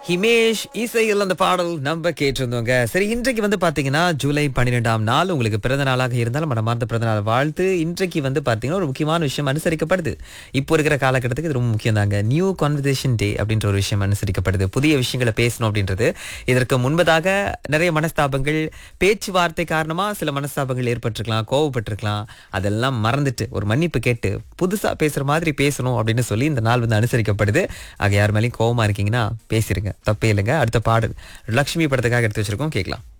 ஹிமேஷ் இசையில் அந்த பாடல் நம்ம கேட்டிருந்தோங்க சரி இன்றைக்கு வந்து பாத்தீங்கன்னா ஜூலை பன்னிரெண்டாம் நாள் உங்களுக்கு பிறந்த நாளாக இருந்தாலும் மனமார்ந்த பிறந்த நாள் வாழ்த்து இன்றைக்கு வந்து பாத்தீங்கன்னா ஒரு முக்கியமான விஷயம் அனுசரிக்கப்படுது இப்போ இருக்கிற காலகட்டத்துக்கு இது ரொம்ப முக்கியம் தாங்க நியூ கான்வர்சேஷன் டே அப்படின்ற ஒரு விஷயம் அனுசரிக்கப்படுது புதிய விஷயங்களை பேசணும் அப்படின்றது இதற்கு முன்பதாக நிறைய மனஸ்தாபங்கள் பேச்சுவார்த்தை காரணமா சில மனஸ்தாபங்கள் ஏற்பட்டிருக்கலாம் கோவப்பட்டிருக்கலாம் அதெல்லாம் மறந்துட்டு ஒரு மன்னிப்பு கேட்டு புதுசா பேசுற மாதிரி பேசணும் அப்படின்னு சொல்லி இந்த நாள் வந்து அனுசரிக்கப்படுது ஆக யார் மேலேயும் கோவமா இருக்கீங்கன்னா பேசிருங்க தப்பே இல்லைங்க அடுத்த பாடல் லக்ஷ்மி படத்துக்காக எடுத்து வச்சிருக்கோம் கேட்கலாம்